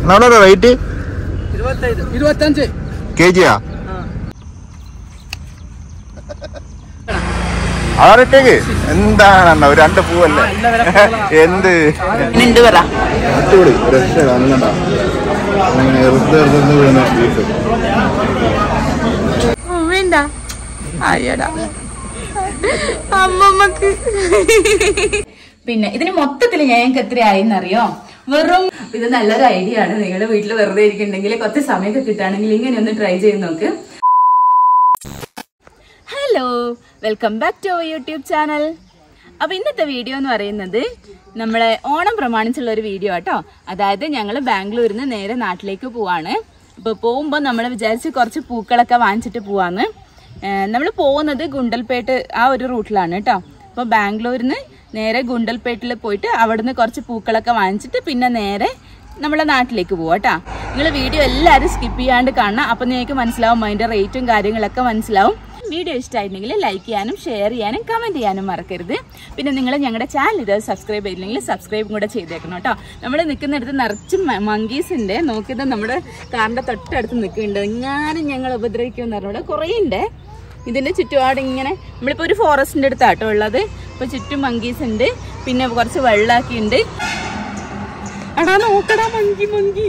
നമ്മുടെ റേറ്റ് ഇരുപത്തഞ്ച് കെ ജിയാ ആറിട്ടേക്ക് എന്താണ് ഒരു രണ്ട് പൂവല്ലേ എന്ത് ഉണ്ട് പറ അടിപൊളി ഫ്രഷ് നല്ലതാ അങ്ങനെ ഇറുത്ത് ഇറുത്ത് വീഴുന്ന ബീഫ് വേണ്ട അയ്യടാ അമ്മമ്മക്ക് പിന്നെ ഇതിന് മൊത്തത്തിൽ ഞങ്ങൾക്ക് എത്ര ആയിന്നറിയോ വെറും ഇത് നല്ലൊരു ഐഡിയ ആണ് നിങ്ങൾ വീട്ടിൽ വെറുതെ ഇരിക്കുന്നുണ്ടെങ്കിൽ കുറച്ച് സമയമൊക്കെ കിട്ടുകയാണെങ്കിൽ ഇങ്ങനെ ഒന്ന് ട്രൈ ചെയ്ത് നോക്ക് hello welcome back to our YouTube channel അപ്പൊ ഇന്നത്തെ വീഡിയോ എന്ന് പറയുന്നത് നമ്മളെ ഓണം പ്രമാണിച്ചുള്ള ഒരു വീഡിയോ ആട്ടോ അതായത് ഞങ്ങൾ ബാംഗ്ലൂരിൽ നിന്ന് നേരെ നാട്ടിലേക്ക് പോവാണ് അപ്പോൾ പോകുമ്പോൾ നമ്മൾ വിചാരിച്ച് കുറച്ച് പൂക്കളൊക്കെ വാങ്ങിച്ചിട്ട് പോവാന്ന് നമ്മൾ പോകുന്നത് ഗുണ്ടൽപേട്ട് ആ ഒരു റൂട്ടിലാണ് കേട്ടോ അപ്പോൾ ബാംഗ്ലൂരിൽ നിന്ന് നേരെ ഗുണ്ടൽപേട്ടിൽ പോയിട്ട് അവിടുന്ന് കുറച്ച് പൂക്കളൊക്കെ വാങ്ങിച്ചിട്ട് പിന്നെ നേരെ നമ്മളെ നാട്ടിലേക്ക് പോവാം കേട്ടോ നിങ്ങൾ വീഡിയോ എല്ലാവരും സ്കിപ്പ് ചെയ്യാണ്ട് കാണണം അപ്പം നിങ്ങൾക്ക് മനസ്സിലാവും അതിൻ്റെ റേറ്റും കാര്യങ്ങളൊക്കെ മനസ്സിലാവും വീഡിയോ ഇഷ്ടമായിട്ടുണ്ടെങ്കിൽ ലൈക്ക് ചെയ്യാനും ഷെയർ ചെയ്യാനും കമൻറ്റ് ചെയ്യാനും മറക്കരുത് പിന്നെ നിങ്ങൾ ഞങ്ങളുടെ ചാനൽ ഇത് സബ്സ്ക്രൈബ് ചെയ്തില്ലെങ്കിൽ സബ്സ്ക്രൈബും കൂടെ ചെയ്തേക്കണം കേട്ടോ നമ്മൾ നിൽക്കുന്നിടത്ത് നിറച്ചും മങ്കീസ് ഉണ്ട് നോക്കിയത് നമ്മുടെ കാറിൻ്റെ തൊട്ടടുത്ത് നിൽക്കുന്നുണ്ട് എങ്ങാനും ഞങ്ങൾ ഉപദ്രവിക്കുമെന്ന് പറഞ്ഞവിടെ കുറേ ഉണ്ട് ഇതിന്റെ ചുറ്റുപാട് ഇങ്ങനെ നമ്മളിപ്പോ ഒരു ഫോറസ്റ്റിന്റെ അടുത്താട്ടോ ഉള്ളത് ഇപ്പൊ ചുറ്റും മങ്കീസ് ഉണ്ട് പിന്നെ കുറച്ച് വെള്ളാക്കി ഉണ്ട് എടാ നോക്കടാ മങ്കി മങ്കി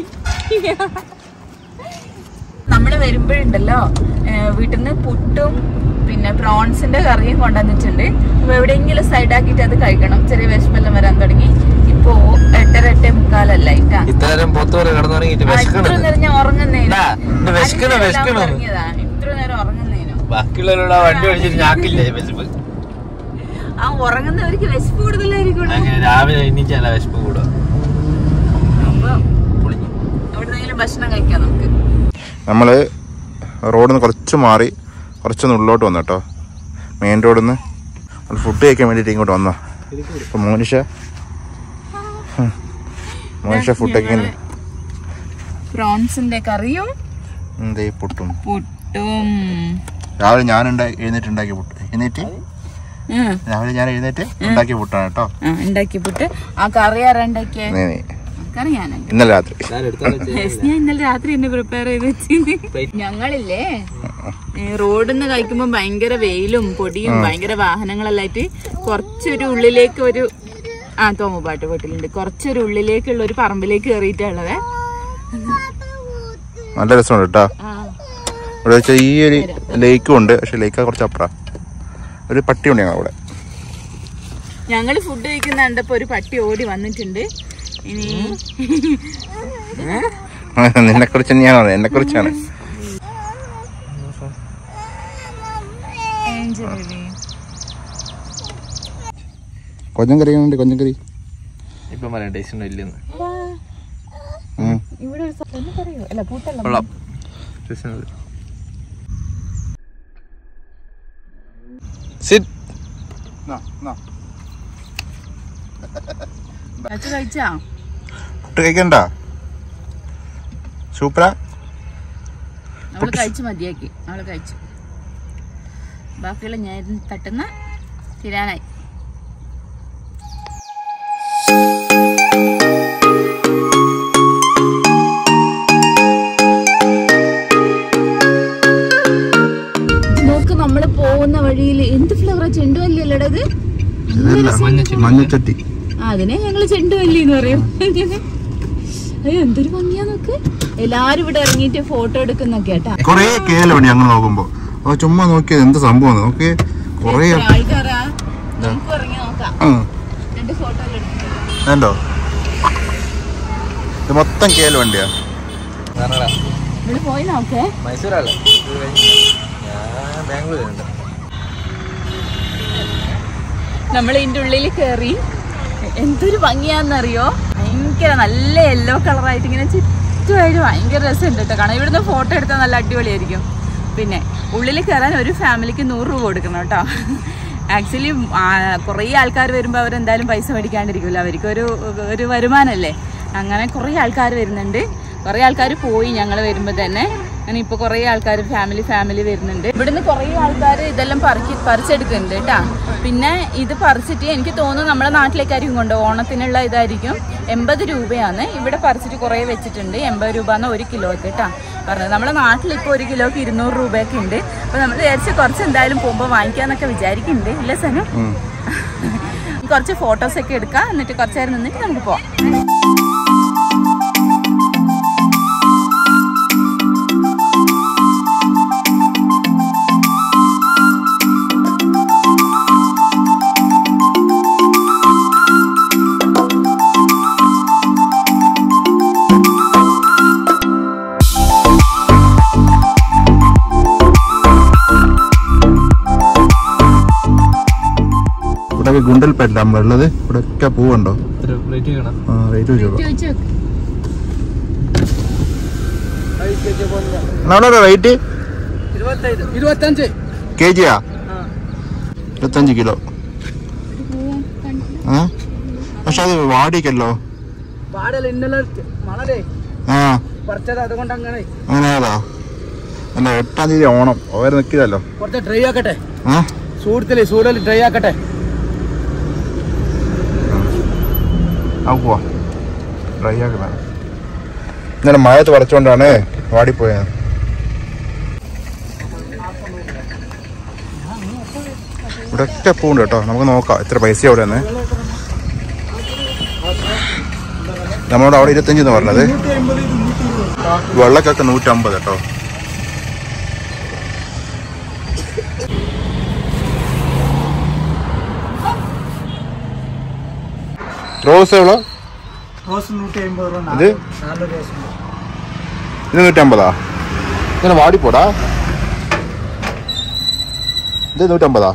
നമ്മള് വരുമ്പോഴുണ്ടല്ലോ വീട്ടിൽ നിന്ന് പുട്ടും പിന്നെ പ്രോൺസിന്റെ കറിയും കൊണ്ടുവന്നിട്ടുണ്ട് അപ്പൊ എവിടെയെങ്കിലും സൈഡ് ആക്കിയിട്ട് അത് കഴിക്കണം ചെറിയ വിശപ്പെല്ലാം വരാൻ തുടങ്ങി ഇപ്പോ എട്ടര എട്ടേ മുക്കാലല്ല ഇട്ടാ ഇത്തരം പൊത്തോലെ കിടന്നുറങ്ങിട്ട് ആ, ഇത്ര നേരം ഞാൻ ഉറങ്ങുന്നേനു ഡാ, ഇത് വിശക്കണോ, അഞ്ചരയാകുമ്പോ വിശക്കണോ? ഉറങ്ങിയതാ. ഇത്ര നേരം ഉറങ്ങുന്നേനു ബാക്കിയുള്ളവരോട് ആ വണ്ടി ഓടിച്ചിട്ട് ഞാക്കില്ലേ വിശപ്പ് ആ ഉറങ്ങുന്നവർക്ക് വിശപ്പ് കൂടുതലായിരിക്കും അങ്ങനെ രാവിലെ എണീച്ചല്ല വിശപ്പ് കൂടും അപ്പൊ പൊളിഞ്ഞു എവിടുന്നെങ്കിലും ഭക്ഷണം കഴിക്കാം നമുക്ക് നമ്മള് റോഡിൽ നിന്ന് കുറച്ച് മാറി കുറച്ചൊന്ന് ഉള്ളോട്ട് വന്നു കേട്ടോ മെയിൻ റോഡിൽ നിന്ന് ഫുഡ് കഴിക്കാൻ വേണ്ടിയിട്ട് ഇങ്ങോട്ട് വന്നോ അപ്പൊ മോനിഷ ഹും. മോനിഷ ഫുഡൊക്കെ ഇങ്ങനെ പ്രോൺസിന്റെ കറിയും എന്തേ പുട്ടും പുട്ടും രാവിലെ ഞാൻ ഉണ്ടാക്കി എഴുന്നേറ്റ് ഉണ്ടാക്കിയ പുട്ട് എഴുന്നേറ്റ് ഉം. രാവിലെ ഞാൻ എഴുന്നേറ്റ് ഉണ്ടാക്കിയ പുട്ടാണ് കേട്ടോ ആ, ഉണ്ടാക്കി പുട്ട് ആ കറി ആരാ ഉണ്ടാക്കിയ നീ നീ. കറി ഞാനുണ്ട് ഇന്നലെ രാത്രി ഞാൻ ഇന്നലെ രാത്രി എന്നെ പ്രിപ്പയർ ചെയ്ത് വെച്ചിന് ഞങ്ങളില്ലേ ഏ, റോഡിൽ നിന്ന് കഴിക്കുമ്പോ ഭയങ്കര വെയിലും പൊടിയും ഭയങ്കര വാഹനങ്ങളെല്ലാം ആയിട്ട് കുറച്ചൊരു ഉള്ളിലേക്ക് ഒരു ആ തോമുപാട്ട് വീട്ടിലുണ്ട് കുറച്ചൊരു ഉള്ളിലേക്കുള്ള ഒരു പറമ്പിലേക്ക് കയറിയിട്ടുള്ളത് നല്ല രസമുണ്ട് കേട്ടോ ആ ഇവിടെ വെച്ചാൽ ഈ ഒരു ലേക്കും ഉണ്ട് പക്ഷെ ലേക്ക് കുറച്ച് അപ്പുറ ഒരു പട്ടി ഉണ്ട് ഞങ്ങളവിടെ ഞങ്ങള് ഫുഡ് കഴിക്കുന്ന കണ്ടപ്പോ ഒരു പട്ടി ഓടി വന്നിട്ടുണ്ട് ഇനി നിന്നെ കുറിച്ച് തന്നെയാണോ എന്നെ കുറിച്ചാണ് ഏഞ്ചൽ baby. കൊഞ്ചം കറി ഉണ്ട് കൊഞ്ചം കറി ഇപ്പൊ പറയാം ടേസ്റ്റ് ഉണ്ടോ ഇല്ലെന്ന് ഉം. ഇവിടെ ഒരു സ്ഥലം ഒന്ന് പറയോ അല്ല പൂട്ടല്ല കൊള്ളാം ടേസ്റ്റ് ഉണ്ട് സിറ്റ് കഴിച്ചു കഴിച്ചാ പുട്ട് കഴിക്കണ്ട സൂപ്പറാ അവള് കഴിച്ചു മതിയാക്കി അവള് കഴിച്ചു ബാക്കിയുള്ള ഞാൻ തട്ടുന്ന തിരാനായി നോക്ക് നമ്മള് പോകുന്ന വഴിയിൽ എന്ത് ഫ്ലവറാ ചെണ്ടുമല്ലിയല്ലടാ ഇത് മഞ്ഞച്ചട്ടി ആ, അതിനെ ഞങ്ങള് ചെണ്ടുമല്ലി എന്ന് പറയും അയ്യോ എന്തൊരു ഭംഗിയാ നോക്ക് എല്ലാരും ഇവിടെ ഇറങ്ങിയിട്ട് ഫോട്ടോ എടുക്കുന്നൊക്കെ കേട്ടാ കൊറേ കേലുണ്ട് ഞങ്ങൾ നോക്കുമ്പോ അപ്പൊ ചുമ്മാ നോക്കിയത് എന്ത് സംഭവം നോക്കി കൊറേ എത്ര ആൾക്കാരാ നമുക്ക് ഇറങ്ങി നോക്കാം ആ രണ്ട് ഫോട്ടോ എടുക്കാം വേണ്ടോ ഇത് മൊത്തം കേല് വണ്ടിയാ ഇവിടെ പോയി നോക്കേ മൈസൂരല്ലേ ഞാൻ ബാംഗ്ലൂരുണ്ട് നമ്മൾ ഇതിന്റെ ഉള്ളിൽ കയറി എന്തൊരു ഭംഗിയാന്നറിയോ ഭയങ്കര നല്ല യെല്ലോ കളറായിട്ട് ഇങ്ങനെ ചുറ്റുമായിട്ട് ഭയങ്കര രസമുണ്ട് കേട്ടോ കാരണം ഇവിടുന്ന് ഫോട്ടോ എടുത്താൽ നല്ല അടിപൊളിയായിരിക്കും പിന്നെ ഉള്ളിൽ കയറാൻ ഒരു ഫാമിലിക്ക് നൂറ് രൂപ കൊടുക്കണം കേട്ടോ ആക്ച്വലി കുറേ ആൾക്കാർ വരുമ്പോൾ അവരെന്തായാലും പൈസ മേടിക്കാണ്ടിരിക്കില്ല അവർക്ക് ഒരു ഒരു വരുമാനമല്ലേ അങ്ങനെ കുറേ ആൾക്കാർ വരുന്നുണ്ട് കുറേ ആൾക്കാർ പോയി ഞങ്ങൾ വരുമ്പോൾ തന്നെ അങ്ങനെ ഇപ്പൊ കുറേ ആൾക്കാർ ഫാമിലി ഫാമിലി വരുന്നുണ്ട് ഇവിടുന്ന് കുറേ ആൾക്കാർ ഇതെല്ലാം പറിക്കി പറിച്ചെടുക്കുന്നുണ്ട് കേട്ടാ പിന്നെ ഇത് പറിച്ചിട്ട് എനിക്ക് തോന്നുന്നു നമ്മുടെ നാട്ടിലേക്കായിരിക്കും കൊണ്ട് ഓണത്തിനുള്ള ഇതായിരിക്കും എൺപത് രൂപയാണ് ഇവിടെ പറിച്ചിട്ട് കുറേ വെച്ചിട്ടുണ്ട് എൺപത് രൂപ എന്ന ഒരു കിലോക്ക് കേട്ടാ പറഞ്ഞത് നമ്മുടെ നാട്ടിൽ ഇപ്പോൾ ഒരു കിലോക്ക് ഇരുന്നൂറ് രൂപയൊക്കെ ഉണ്ട് അപ്പൊ നമ്മൾ വിചാരിച്ച് കുറച്ച് എന്തായാലും പോകുമ്പോൾ വാങ്ങിക്കാന്നൊക്കെ വിചാരിക്കുന്നുണ്ട് ഇല്ല സനു ഉം. കുറച്ച് ഫോട്ടോസ് ഒക്കെ എടുക്കാം എന്നിട്ട് കുറച്ച് നേരം നിന്നിട്ട് നമുക്ക് പോവാം ഇവിടെ ഗുണ്ടൽപ്പേട്ട നമ്മളുള്ളത് ഇവിടെ ഒക്കെ പൂവുണ്ടോ എത്ര പ്ലേറ്റ് കാണാം ആ റേറ്റ് ചോദിച്ചോ ചോദിച്ചു നോക്ക്. നമ്മുടെ റേറ്റ് ഇരുപത്തഞ്ച് കെ ജിയാ ഇരുപത്തഞ്ച് കിലോ ആ പക്ഷെ അത് വാടിക്കല്ലോ പാടല്ല ഇന്നലെ മണലേ ആ പറിച്ചത് അതുകൊണ്ട് അങ്ങനെ അങ്ങനെ ഏതാ അല്ല എട്ടാം തീയതി ഓണം ഓരോ നിൽക്കില്ലല്ലോ കുറച്ച് ഡ്രൈ ആക്കട്ടെ ആ സൂടത്തില് സൂടല് ഡ്രൈ ആക്കട്ടെ ആ പോവാ ഡ്രൈ ആക്കുന്ന ഇന്നലെ മഴത്ത് പറിച്ചോണ്ടാണ് വാടിപ്പോയത് ഇവിടെ ഒക്കെ പൂണ്ട് കേട്ടോ നമുക്ക് നോക്കാം എത്ര പൈസ അവിടെ നിന്ന് നമ്മളോട് അവിടെ ഇരുപത്തഞ്ച് എന്ന് പറഞ്ഞത് വെള്ളക്കൊക്കെ നൂറ്റമ്പത് കേട്ടോ റോസ് എவ்வளோ റോസ് നൂറ്റി അമ്പത് രൂപ ഇത് നാല് റോസ് ഇത് നൂറ്റമ്പതാ ഇങ്ങനെ വാടിപ്പോടാ ഇത് നൂറ്റമ്പതാ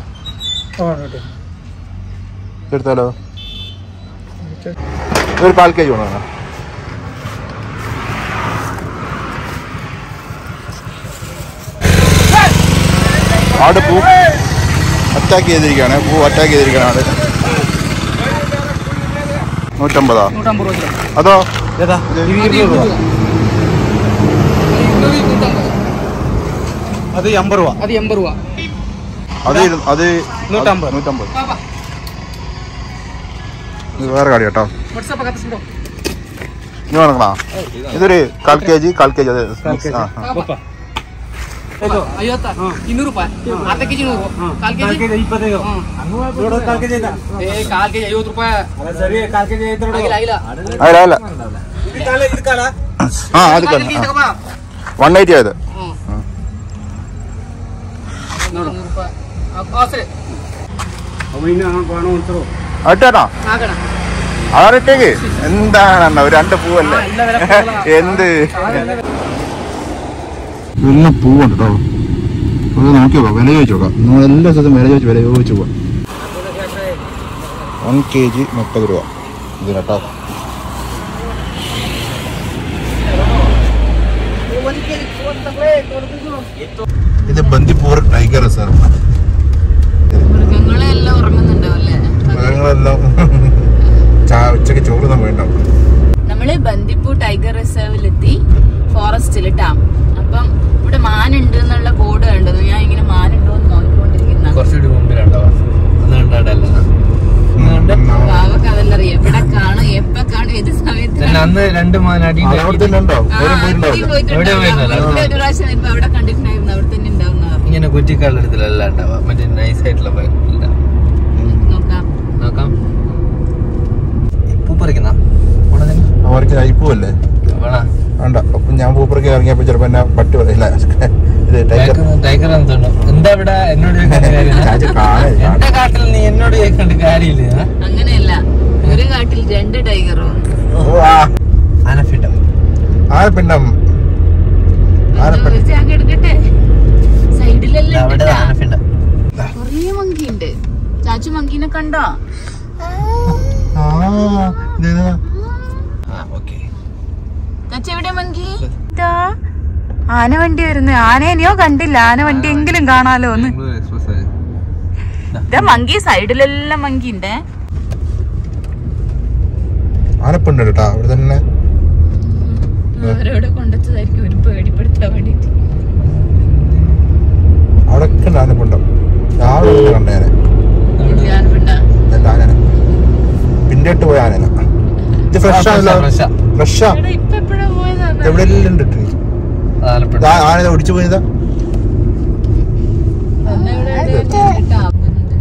എടുത്താലോ ഒരു കാൽ കെ ജി വേണോ ആട് പൂ അറ്റാക്ക് ചെയ്തിരിക്കുകയാണ് പൂ അറ്റാക്ക് ചെയ്തിരിക്കുകയാണ് ആട് നൂറ്റമ്പതാ നൂറ്റമ്പത് രൂപ അതോ ഏതാ ഇത് അത് എൺപത് രൂപ അത് എൺപത് രൂപ അത് ഇരു- അത് നൂറ്റമ്പത്. നൂറ്റമ്പത് ഇത് വേറെ കാടി കേട്ടോ ഇത് വേണങ്ങളാ ഇതൊരു കാൽ കെ ജി കാൽ കെ ജി അത് ആ, ആ. ಐವತ್ತ ಇನ್ನೂರು ರೂಪಾಯಿ ಅರ್ಧ ಕೆಜಿ ನೂರು ಕಾಲ್ ಕೆಜಿ ಇಪ್ಪತ್ತೈದು ಕಾಲ್ ಕೆಜಿ ಐತಾ? ಏ ಕಾಲ್ ಕೆಜಿ ಐವತ್ತು ರೂಪಾಯಿ ಅಲ್ಲ ಸರಿ ಕಾಲ್ ಕೆಜಿ ಐತೆ ನೋಡು. ಆಗಿಲ್ಲ ಆಗಿಲ್ಲ അല്ല ಅಲ್ಲ ಇದು ಕಾಲ ಇದು ಕಾಲ ആ അത് ಕಾಲ್ ಕೆಜಿ ತಗೋಬಾ വൺ എയ്റ്റി ആയത് ಹ್ಮ್ ನೋಡು ನೂರು ರೂಪಾಯಿ ಆ, ಸರಿ അപ്പൊ ഇനി ആ പണം കൊടുത്തോ അട്ടാ ಹಾಕೋಣ ആറിട്ടേക്ക് എന്താണ് ഒരു രണ്ട് പൂവല്ലേ എന്ത് എല്ലാം പൂവുണ്ട് കേട്ടോ അത് നോക്കി നോക്കാം വില ചോദിച്ചു നോക്കാം നമ്മൾ എല്ലാ സ്ഥലത്തും വില ചോദിച്ച് വില ചോദിച്ചു പോവാം വൺ കെ ജി മുപ്പത് രൂപ ഇത് കേട്ടോ ഇത് ബന്ദിപ്പൂർ ടൈഗർ റിസർവ് മൃഗങ്ങളെല്ലാം ഉറങ്ങുന്നുണ്ടാവല്ലേ മൃഗങ്ങളെല്ലാം ചാ ഉച്ചയ്ക്ക് ചോറ് വേണ്ട നമ്മള് ബന്ദിപ്പൂ ടൈഗർ റിസർവിലെത്തി ഫോറസ്റ്റിൽ ട്ടാ അപ്പം ഇവിടെ മാനുണ്ട് എന്നുള്ള ബോർഡ് കണ്ടത് ഞാൻ ഇങ്ങനെ മാനുണ്ടോ എന്ന് നോക്കിക്കൊണ്ടിരിക്കുന്ന കുറച്ചുകൂടി മുമ്പിലുണ്ടാവാ ഒന്ന് കണ്ടാടല്ല പാവക്ക് അതെല്ലാം അറിയാം എവിടെ കാണും എപ്പ കാണും ഏത് സമയത്ത് അന്ന് രണ്ട് മാനാടി അവിടെ തന്നെ ഉണ്ടോ ഒരു പോയിട്ടുണ്ടാവില്ല എവിടെ പോയിരുന്നല്ലോ? ഒരു പ്രാവശ്യം ഇപ്പൊ അവിടെ കണ്ടിട്ടുണ്ടായിരുന്നു അവിടെ തന്നെ ഉണ്ടാവുന്ന ഇങ്ങനെ കുറ്റിക്കാളെടുത്തിലല്ല ഉണ്ടാവാ മറ്റേ നൈസ് ആയിട്ടുള്ള പ- ഇല്ല. നോക്കാം നോക്കാം പൂ പറിക്കുന്ന അവർക്ക് അയപ്പൂല്ലേ വേണ വേണ്ട അപ്പൊ ഞാൻ പൂപ്പറയ്ക്ക് ഇറങ്ങിയപ്പോ ചിലപ്പോ എന്നെ പട്ടി പറയില്ല ഇത് ടൈഗർ ടൈഗർ തോന്നുന്നു എന്താ ഇവിടെ എന്നോട് ചോദിക്കേണ്ട കാര്യം ചാച്ചി കാണേ എന്റെ കാട്ടിൽ നീ എന്നോട് ചോദിക്കേണ്ട കാര്യമില്ല ആ? അങ്ങനെയല്ല ഒരു കാട്ടിൽ രണ്ട് ടൈഗറും അനഫിട്ടം ആരപ്പിണ്ടം ആരപ്പിണ്ടം ചാക്ക് എടുക്കട്ടെ സൈഡിലെല്ലാം അവിടെ ഇട്ടിട്ടാ. ആനഫിണ്ടം കൊറേ മങ്കി ഉണ്ട് ചാച്ചു മങ്കീനെ കണ്ടോ ആ ഇതേതാ? ആ ഓക്കെ ചാച്ചു എവിടെ മങ്കി ഇതാ ആന വണ്ടി വരുന്നു ആനേനെയോ കണ്ടില്ല ആന വണ്ടി എങ്കിലും കാണാലോ ഒന്ന് ബാംഗ്ലൂർ എക്സ്പ്രസ് ഇതാ മങ്കി സൈഡിലെല്ലാം മങ്കി ഉണ്ട് ആനപ്പിണ്ട് കേട്ടാ അവിടെ തന്നെ അവരോട് കൊണ്ടുവച്ചതായിരിക്കും ഒരു പേടിപ്പെടുത്താൻ വേണ്ടിട്ട് അവിടെ ഒക്കെ ഉണ്ടായിരുന്നു പുണ്ടം രാവിലെ ഒന്ന് കണ്ടേനെ നല്ല ആനേനെ പിന്നിട്ട് പോയ ആനേന ഇത് ഫ്രഷ് ആണല്ലോ fresh ആ. ഫ്രഷാ ഇപ്പൊ എപ്പോഴാ പോയതാ എവിടെ എല്ലാം ഉണ്ട് ട്രീ ആലപ്പുഴ ആന ഒടിച്ചു പോയതാ അന്ന് ഇവിടെ എവിടെയോ ഇട്ടാകുന്നുണ്ട്.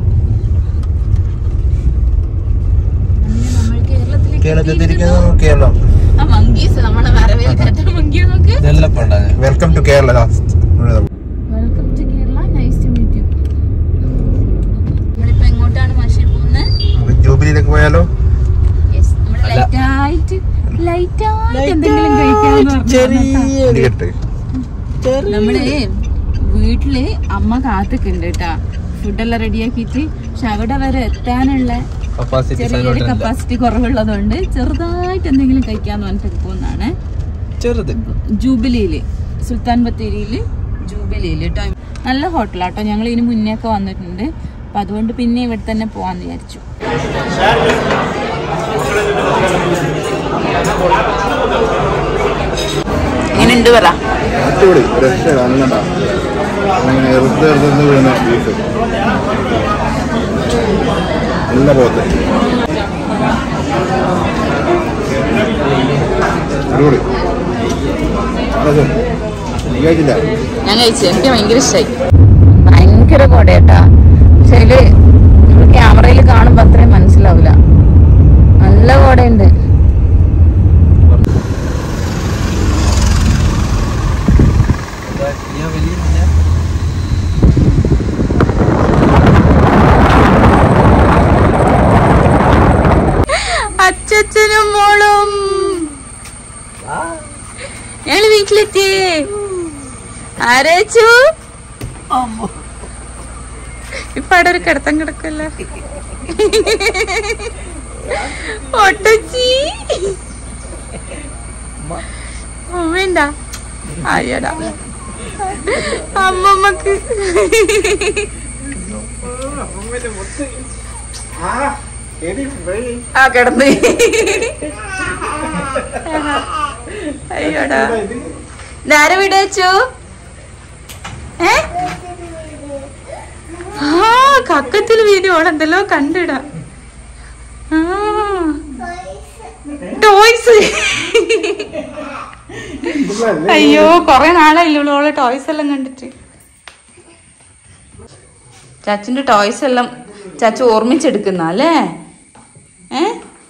അന്ന് നമ്മൾ കേരളത്തിലേക്ക് കേരളത്തിൽ തിരിക്കുന്നത് കേരളം ആ monkeys, നമ്മളെ വരവേൽക്കാത്ത monkey നോക്ക്. ഇതെല്ലാം ഉണ്ടാകും welcome to Kerala Welcome to Kerala. Nice to meet you. നമ്മളിപ്പോ എങ്ങോട്ടാണ് മാഷി പോകുന്നത് നമുക്ക് ജൂബിലിയിലേക്ക് പോയാലോ യെസ് നമ്മൾ അല്ല. ലൈറ്റ് ആയിട്ട് ലൈറ്റ് ആയിട്ട് എന്തെങ്കിലും കഴിക്കാന്ന് പറഞ്ഞു ഇരിക്കട്ടെ നമ്മള് വീട്ടില് അമ്മ കാത്തിക്കുണ്ട് കേട്ടാ ഫുഡെല്ലാം റെഡിയാക്കിയിട്ട് പക്ഷെ അവിടെ വരെ എത്താനുള്ള കപ്പാസിറ്റി ചെറിയൊരു കപ്പാസിറ്റി കുറവുള്ളതുകൊണ്ട് ചെറുതായിട്ട് എന്തെങ്കിലും കഴിക്കാന്ന് പറഞ്ഞിട്ട് പോകുന്നതാണ് ചെറുത് ജൂബിലിയില് സുൽത്താൻ ബത്തേരിയില് ജൂബിലിയില് കേട്ടോ നല്ല ഹോട്ടലാട്ടോ ഞങ്ങൾ ഇതിന് മുന്നേ ഒക്കെ വന്നിട്ടുണ്ട് അപ്പൊ അതുകൊണ്ട് പിന്നെ ഇവിടെ തന്നെ പോവാന്ന് വിചാരിച്ചു എങ്ങനെയുണ്ട് പറ അടിപൊളി രക്ഷ നല്ലതാ അങ്ങനെ എറുത്ത് എറുത്ത് വീഴുന്ന ബീഫ് നല്ല പോത്ത് അടിപൊളി അതെ നീ കഴിച്ചില്ല ഞാൻ കഴിച്ചു എനിക്ക് ഭയങ്കര ഇഷ്ടമായി ഭയങ്കര കൊടയട്ടാ പക്ഷെ അതില് ക്യാമറയിൽ കാണുമ്പോ അത്രയും മനസ്സിലാവില്ല നല്ല കോടയുണ്ട് ഞാൻ വലിയ അച്ഛനും മോളും ഞങ്ങള് വീട്ടിലെത്തി ആരേച്ചു ഇപ്പൊ അവിടെ ഒരു കിടത്തം കിടക്കല്ല ഒട്ടച്ചി അമ്മണ്ടാ അയ്യടാ അമ്മമ്മക്ക് ആ കിടന്ന് അയ്യോടാ നേരെ വീട് വെച്ചു ഏ ആ കക്കത്തിൽ വീഡിയോ ഓടുണ്ടല്ലോ കണ്ടിടാ ടോയ്സ് അയ്യോ കൊറേ നാളായില്ലോ ഓളെ ടോയ്സ് എല്ലാം കണ്ടിട്ട് ചാച്ചിന്റെ ടോയ്സ് എല്ലാം ചാച്ചു ഓർമ്മിച്ചെടുക്കുന്ന അല്ലേ ഏ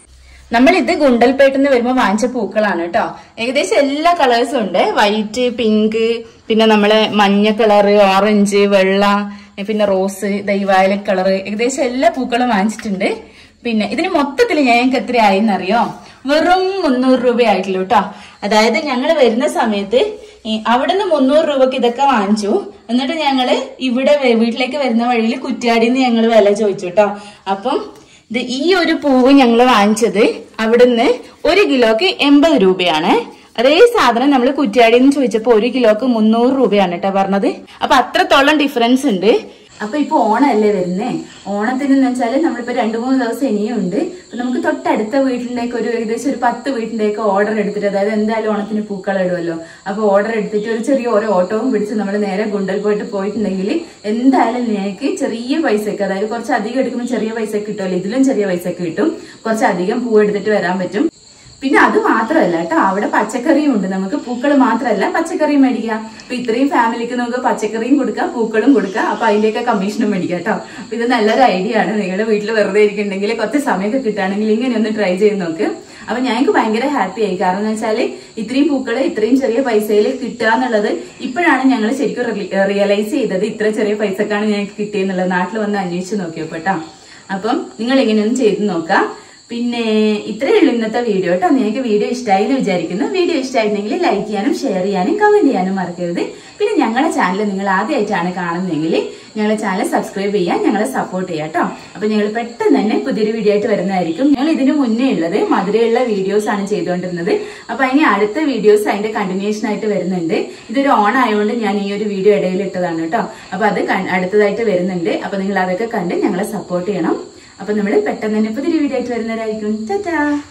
നമ്മൾ ഇത് ഗുണ്ടൽപേട്ടിന്ന് വരുമ്പോ വാങ്ങിച്ച പൂക്കളാണ് കേട്ടോ ഏകദേശം എല്ലാ കളേഴ്സും ഉണ്ട് വൈറ്റ് പിങ്ക് പിന്നെ നമ്മളെ മഞ്ഞ കളറ് ഓറഞ്ച് വെള്ള ഏ, പിന്നെ റോസ് ദൈവായലറ്റ് കളറ് ഏകദേശം എല്ലാ പൂക്കളും വാങ്ങിച്ചിട്ടുണ്ട് പിന്നെ ഇതിന് മൊത്തത്തിൽ ഞങ്ങൾക്ക് എത്ര ആയിന്നറിയോ വെറും മുന്നൂറ് രൂപയായിട്ടുള്ളൂ കേട്ടോ അതായത് ഞങ്ങൾ വരുന്ന സമയത്ത് ഈ അവിടുന്ന് മുന്നൂറ് രൂപക്ക് ഇതൊക്കെ വാങ്ങിച്ചു എന്നിട്ട് ഞങ്ങള് ഇവിടെ വ- വീട്ടിലേക്ക് വരുന്ന വഴിയിൽ കുറ്റ്യാടിന്ന് ഞങ്ങൾ വില ചോദിച്ചു കേട്ടോ അപ്പം ഇത് ഈ ഒരു പൂവ് ഞങ്ങൾ വാങ്ങിച്ചത് അവിടുന്ന് ഒരു കിലോക്ക് എൺപത് രൂപയാണ് അതേ സാധനം നമ്മൾ കുറ്റ്യാടിയിൽ നിന്ന് ചോദിച്ചപ്പോ ഒരു കിലോക്ക് മുന്നൂറ് രൂപയാണ് കേട്ടോ പറഞ്ഞത് അപ്പൊ അത്രത്തോളം ഡിഫറൻസ് ഉണ്ട് അപ്പൊ ഇപ്പൊ ഓണമല്ലേ വരുന്നേ ഓണത്തിന് എന്ന് വെച്ചാല് നമ്മളിപ്പോ രണ്ടു മൂന്ന് ദിവസം ഇനിയും ഉണ്ട് അപ്പൊ നമുക്ക് തൊട്ടടുത്ത വീട്ടിലേക്ക് ഒരു ഏകദേശം ഒരു പത്ത് വീട്ടിലേക്ക് ഓർഡർ എടുത്തിട്ട് അതായത് എന്തായാലും ഓണത്തിന് പൂക്കൾ ഇടുമല്ലോ അപ്പൊ ഓർഡർ എടുത്തിട്ട് ഒരു ചെറിയ ഒരു ഓട്ടവും പിടിച്ച് നമ്മൾ നേരെ ഗുണ്ടൽ പോയിട്ട് പോയിട്ടുണ്ടെങ്കിൽ എന്തായാലും നിങ്ങൾക്ക് ചെറിയ പൈസക്ക് അതായത് കുറച്ച് അധികം എടുക്കുമ്പോൾ ചെറിയ പൈസ കിട്ടുമല്ലോ ഇതിലും ചെറിയ പൈസക്ക് കിട്ടും കുറച്ച് അധികം പൂ എടുത്തിട്ട് വരാൻ പറ്റും പിന്നെ അത് മാത്രമല്ല കേട്ടോ അവിടെ പച്ചക്കറിയും ഉണ്ട് നമുക്ക് പൂക്കൾ മാത്രമല്ല പച്ചക്കറിയും മേടിക്കാം അപ്പൊ ഇത്രയും ഫാമിലിക്ക് നമുക്ക് പച്ചക്കറിയും കൊടുക്കാം പൂക്കളും കൊടുക്കാം അപ്പൊ അതിന്റെയൊക്കെ കമ്മീഷനും മേടിക്കാം കേട്ടോ അപ്പൊ ഇത് നല്ലൊരു ഐഡിയ ആണ് നിങ്ങളുടെ വീട്ടിൽ വെറുതെ ഇരിക്കുന്നുണ്ടെങ്കിൽ കുറച്ച് സമയമൊക്കെ കിട്ടുകയാണെങ്കിൽ ഇങ്ങനെ ഒന്ന് ട്രൈ ചെയ്ത് നോക്ക് അപ്പൊ ഞങ്ങൾക്ക് ഭയങ്കര ഹാപ്പി ആയി കാരണം എന്ന് വെച്ചാല് ഇത്രയും പൂക്കള് ഇത്രയും ചെറിയ പൈസയിൽ കിട്ടുക എന്നുള്ളത് ഇപ്പോഴാണ് ഞങ്ങൾ ശരിക്കും റിയലൈസ് ചെയ്തത് ഇത്ര ചെറിയ പൈസക്കാണ് ഞങ്ങൾക്ക് കിട്ടിയെന്നുള്ളത് നാട്ടിൽ വന്ന് അന്വേഷിച്ച് നോക്കിയപ്പോ കേട്ടോ അപ്പം നിങ്ങൾ ഇങ്ങനെയൊന്നും ചെയ്ത് നോക്കാം പിന്നെ ഇത്രയേ ഉള്ളൂ ഇന്നത്തെ വീഡിയോ കേട്ടോ നിങ്ങൾക്ക് വീഡിയോ ഇഷ്ടമായി എന്ന് വിചാരിക്കുന്നു വീഡിയോ ഇഷ്ടമായിട്ടുണ്ടെങ്കിൽ ലൈക്ക് ചെയ്യാനും ഷെയർ ചെയ്യാനും കമന്റ് ചെയ്യാനും മറക്കരുത് പിന്നെ ഞങ്ങളുടെ ചാനൽ നിങ്ങൾ ആദ്യമായിട്ടാണ് കാണുന്നതെങ്കിൽ ഞങ്ങളുടെ ചാനൽ സബ്സ്ക്രൈബ് ചെയ്യാൻ ഞങ്ങളെ സപ്പോർട്ട് ചെയ്യാം കേട്ടോ അപ്പൊ ഞങ്ങൾ പെട്ടെന്ന് തന്നെ പുതിയൊരു വീഡിയോ ആയിട്ട് വരുന്നതായിരിക്കും ഞങ്ങൾ ഇതിനു മുന്നേ ഉള്ളത് മധുരയുള്ള വീഡിയോസ് ആണ് ചെയ്തുകൊണ്ടിരുന്നത് അപ്പൊ അതിന് അടുത്ത വീഡിയോസ് അതിന്റെ കണ്ടിന്യൂഷൻ ആയിട്ട് വരുന്നുണ്ട് ഇതൊരു ഓൺ ആയതുകൊണ്ട് ഞാൻ ഈ ഒരു വീഡിയോ ഇടയിൽ ഇട്ടതാണ് കേട്ടോ അപ്പൊ അത് കൺ- അടുത്തതായിട്ട് വരുന്നുണ്ട് അപ്പൊ നിങ്ങൾ അതൊക്കെ കണ്ട് ഞങ്ങളെ സപ്പോർട്ട് ചെയ്യണം അപ്പൊ നമ്മൾ പെട്ടെന്ന് തന്നെ പുതിയൊരു വീഡിയോ ആയിട്ട് വരുന്നവരായിരിക്കും ടാറ്റാ